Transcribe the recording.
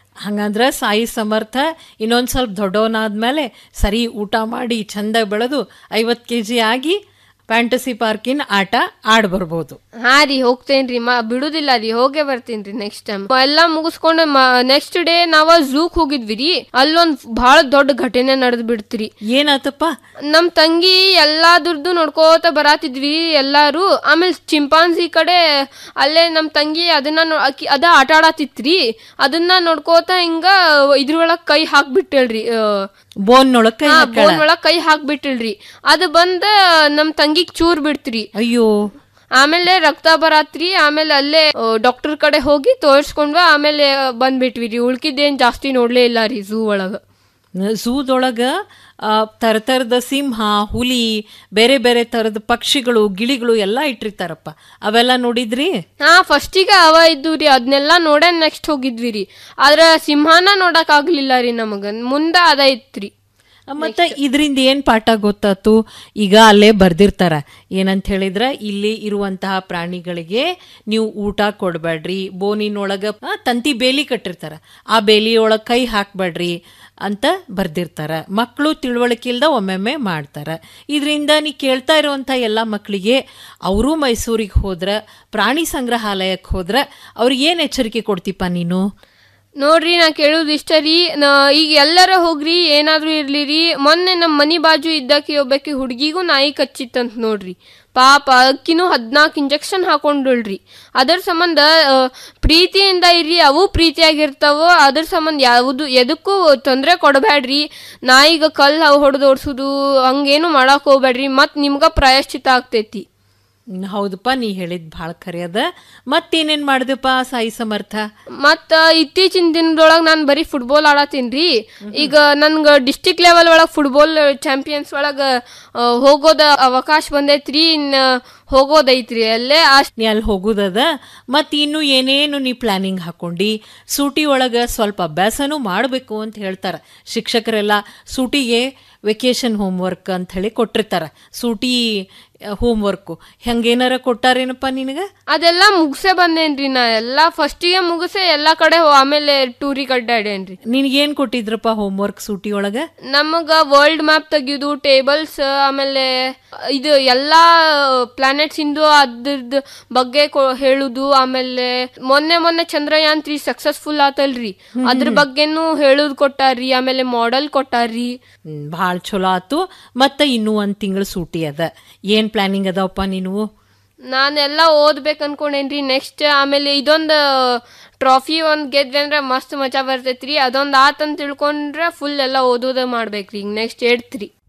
ಹಂಗಂದ್ರೆ ಸಾಯಿ ಸಮರ್ಥ ಇನ್ನೊಂದು ಸ್ವಲ್ಪ ದೊಡ್ಡವನಾದ್ಮೇಲೆ ಸರಿ ಊಟ ಮಾಡಿ ಚಂದ ಬೆಳೆದು ಐವತ್ತು ಕೆ ಜಿ ಆಗಿ ಫ್ಯಾಂಟಸಿ ಪಾರ್ಕಿನ ಆಟ ಆಡ್ ಬರ್ಬೋದು ಹಾ ರೀ ಹೋಗ್ತೇನ್ರಿ ಮ ಬಿಡುದಿಲ್ಲ ರೀ ಹೋಗೇ ಬರ್ತೀನ್ರಿ ನೆಕ್ಸ್ಟ್ ಟೈಮ್ ಎಲ್ಲಾ ಮುಗಿಸ್ಕೊಂಡು ನೆಕ್ಸ್ಟ್ ಡೇ ನಾವ ಝೂಕ್ ಹೋಗಿದ್ವಿ ರೀ ಅಲ್ಲೊಂದ್ ಬಹಳ ದೊಡ್ಡ ಘಟನೆ ನಡೆದ್ ಬಿಡ್ತ್ರಿ ಏನಾತಪ್ಪ ನಮ್ ತಂಗಿ ಎಲ್ಲಾದ್ರದ್ದು ನೋಡ್ಕೋತ ಬರಾತಿದ್ವಿ ಎಲ್ಲಾರು ಆಮೇಲೆ ಚಿಂಪಾಂಜಿ ಕಡೆ ಅಲ್ಲೇ ನಮ್ ತಂಗಿ ಅದನ್ನ ನೋ- ಆಕಿ ಅದ ಆಟ ಆಡತಿತ್ರಿ ಅದನ್ನ ನೋಡ್ಕೋತ ಹಿಂಗ ಇದ್ರೊಳಗ್ ಕೈ ಹಾಕ್ಬಿಟ್ಟಳ್ರಿ ಬೋನ್ನೊಳಗ್ ಕೈ ಹಾಕ್ಯಾಳ. ಬೋನ್ ಒಳಗ್ ಕೈ ಹಾಕ್ಬಿಟ್ಟಳ್ರಿ ಅದು ಬಂದ ನಮ್ ತಂಗಿಗ್ ಚೂರ್ ಬಿಡ್ತ್ರಿ ಅಯ್ಯೋ ಆಮೇಲೆ ರಕ್ತ ಬರಾತ್ರಿ ಆಮೇಲೆ ಅಲ್ಲೇ ಡಾಕ್ಟರ್ ಕಡೆ ಹೋಗಿ ತೋರ್ಸ್ಕೊಂಡ್ವ ಆಮೇಲೆ ಬಂದ್ಬಿಟ್ವಿ ರೀ ಉಳ್ಕಿದ್ದೇನ್ ಜಾಸ್ತಿ ನೋಡ್ಲೇ ಇಲ್ಲ ರೀ ಝೂ ಒಳಗ ಝೂದೊಳಗ ತರ ತರದ ಸಿಂಹ ಹುಲಿ ಬೇರೆ ಬೇರೆ ತರದ ಪಕ್ಷಿಗಳು ಗಿಳಿಗಳು ಎಲ್ಲ ಇಟ್ಟಿರ್ತಾರಪ್ಪ ಅವೆಲ್ಲ ನೋಡಿದ್ರಿ ಹಾ ಫಸ್ಟಿಗೆ ಅವ ಇದ್ದು ರೀ ಅದನ್ನೆಲ್ಲ ನೋಡೇ ನೆಕ್ಸ್ಟ್ ಹೋಗಿದ್ವಿ ರೀ ಆದ್ರ ಸಿಂಹನ ನೋಡಕ್ ಆಗ್ಲಿಲ್ಲ ರೀ ನಮಗ ಮುಂದ ಅದ ಇತ್ರಿ ಮತ್ತೆ ಇದರಿಂದ ಏನ್ ಪಾಠ ಗೊತ್ತಾತು ಈಗ ಅಲ್ಲೇ ಬರ್ದಿರ್ತಾರ ಏನಂತ ಹೇಳಿದ್ರ ಇಲ್ಲಿ ಇರುವಂತಹ ಪ್ರಾಣಿಗಳಿಗೆ ನೀವು ಊಟ ಕೊಡ್ಬೇಡ್ರಿ ಬೋನಿನೊಳಗ ಆ, ತಂತಿ ಬೇಲಿ ಕಟ್ಟಿರ್ತಾರ ಆ ಬೇಲಿಯೊಳಗ ಕೈ ಹಾಕ್ಬೇಡ್ರಿ ಅಂತ ಬರ್ದಿರ್ತಾರ ಮಕ್ಕಳು ತಿಳುವಳಿಕೆ ಇಲ್ದ ಒಮ್ಮೆಮ್ಮೆ ಮಾಡ್ತಾರ ಇದರಿಂದ ನೀ ಕೇಳ್ತಾ ಇರುವಂಥ ಎಲ್ಲ ಮಕ್ಕಳಿಗೆ ಅವರು ಮೈಸೂರಿಗೆ ಹೋದ್ರ ಪ್ರಾಣಿ ಸಂಗ್ರಹಾಲಯಕ್ಕೆ ಹೋದ್ರ ಅವ್ರಿಗೆ ಏನು ಎಚ್ಚರಿಕೆ ಕೊಡ್ತೀಪ ನೀನು ನೋಡ್ರಿ ನಾ ಕೇಳುದು ಇಷ್ಟ ರೀ ನಾ ಈಗ ಎಲ್ಲರ ಹೋಗ್ರಿ ಏನಾದ್ರೂ ಇರ್ಲಿ ರೀ ಮೊನ್ನೆ ನಮ್ಮ ಮನಿ ಬಾಜು ಇದ್ದಕ್ಕೆ ಒಬ್ಬಾಕಿ ಹುಡುಗಿಗೂ ನಾಯಿ ಕಚ್ಚಿತ್ತಂತ ನೋಡ್ರಿ ಪಾಪ ಅಕ್ಕಿನೂ ಹದ್ನಾಲ್ಕು ಇಂಜೆಕ್ಷನ್ ಹಾಕೊಂಡಳ್ರಿ ಅದರ ಸಂಬಂಧ ಆ, ಪ್ರೀತಿಯಿಂದ ಇರ್ರಿ ಅವು ಪ್ರೀತಿಯಾಗಿರ್ತಾವ ಅದ್ರ ಸಂಬಂಧ ಯಾವುದು ಎದಕ್ಕೂ ತೊಂದರೆ ಕೊಡಬೇಡ್ರಿ ನಾಯಿಗ ಕಲ್ಲು ಹೊಡೆದು ಓಡಿಸೋದು ಹಂಗೇನು ಮಾಡಕ್ ಹೋಗ್ಬೇಡ್ರಿ ಮತ್ ನಿಮ್ಗ ಪ್ರಾಯಶ್ಚಿತ ಆಗ್ತೈತಿ ಹ್ಮ್, ಹೌದಪ್ಪ ನೀ ಹೇಳಿದ್ ಭಾಳ ಖರೆ ಅದ ಮತ್ತೇನೇನ್ ಮಾಡಿದಪ್ಪ ಸಾಯಿ ಸಮರ್ಥ ಮತ್ತ ಇತ್ತೀಚಿನ ದಿನದೊಳಗ ನಾನು ಬರೀ ಫುಟ್ಬಾಲ್ ಆಡತ್ತೀನ್ರಿ ಈಗ ನನ್ಗ ಡಿಸ್ಟಿಕ್ ಲೆವೆಲ್ ಒಳಗ ಫುಟ್ಬಾಲ್ ಚಾಂಪಿಯನ್ಸ್ ಒಳಗ ಆ, ಹೋಗೋದ ಅವಕಾಶ ಬಂದೈತ್ರಿ ಇನ್ನ ಹೋಗೋದೈತ್ರಿ ಅಲ್ಲೇ ಅಷ್ಟ್ ನೀ ಅಲ್ಲಿ ಹೋಗುದದ ಮತ್ ಇನ್ನು ಏನೇನು ನೀ ಪ್ಲಾನಿಂಗ್ ಹಾಕೊಂಡಿ ಸೂಟಿ ಒಳಗ ಸ್ವಲ್ಪ ಅಭ್ಯಾಸನೂ ಮಾಡಬೇಕು ಅಂತ ಹೇಳ್ತಾರ ಶಿಕ್ಷಕರೆಲ್ಲ ಸೂಟಿಗೆ ವೆಕೇಶನ್ ಹೋಮ್ವರ್ಕ್ ಅಂತ ಹೇಳಿ ಕೊಟ್ಟಿರ್ತಾರ ಸೂಟಿ ಹೋಮ್ವರ್ಕು ಹೆಂಗೇನಾರ ಕೊಟ್ಟಾರೇನಪ್ಪ ನಿನಗ ಅದೆಲ್ಲ ಮುಗಿಸೇ ಬಂದೇನ್ರಿ ನಾ ಎಲ್ಲಾ ಫಸ್ಟಿಗೆ ಮುಗಿಸೆ ಎಲ್ಲಾ ಕಡೆ ಹೋ- ಆಮೇಲೆ ಟೂರಿಗೆ ಅಡ್ಡಾಡೇನ್ರಿ ನಿನಗೇನ್ ಕೊಟ್ಟಿದ್ರಪ್ಪ ಹೋಮ್ವರ್ಕ್ ಸೂಟಿ ಒಳಗ ನಮಗ ವರ್ಲ್ಡ್ ಮ್ಯಾಪ್ ತೆಗಿಯೋದು ಟೇಬಲ್ಸ್ ಆಮೇಲೆ ಇದು ಎಲ್ಲಾ ಪ್ಲಾನೆಟ್ಸ್ ಇಂದು ಅದ್ರದ್ ಬಗ್ಗೆ ಕೊ- ಹೇಳುದು ಆಮೇಲೆ ಮೊನ್ನೆ ಮೊನ್ನೆ ಚಂದ್ರಯಾನ್ ತ್ರೀ ಸಕ್ಸಸ್ಫುಲ್ ಆತಲ್ರಿ ಅದ್ರ ಬಗ್ಗೆನೂ ಹೇಳುದ್ ಕೊಟ್ಟಾರ್ರಿ ಆಮೇಲೆ ಮಾಡೆಲ್ ಕೊಟ್ಟಾರ್ರಿ ಹ್ಮ್, ಭಾಳ ಚಲೋ ಆತು ಮತ್ತೆ ಇನ್ನೂ ಒಂದ್ ತಿಂಗಳು ಸೂಟಿ ಅದ ಏನ್ ಪ್ಲಾನಿಂಗ್ ಅದಾವಪ್ಪ ನೀನು ನಾನೆಲ್ಲ ಓದ್ಬೇಕು ಅನ್ಕೊಂಡೇನ್ರಿ ನೆಕ್ಸ್ಟ್ ಆಮೇಲೆ ಇದೊಂದು ಟ್ರಾಫಿ ಒಂದ್ ಗೆದ್ವಿ ಅಂದ್ರೆ ಮಸ್ತ್ ಮಜಾ ಬರ್ತೈತ್ರಿ ಅದೊಂದ್ ಆತಂತ ತಿಳ್ಕೊಂಡ್ರೆ ಫುಲ್ ಎಲ್ಲ ಓದೋದ ಮಾಡ್ಬೇಕ್ರಿ ನೆಕ್ಸ್ಟ್ ಏಡ್ತ್ರಿ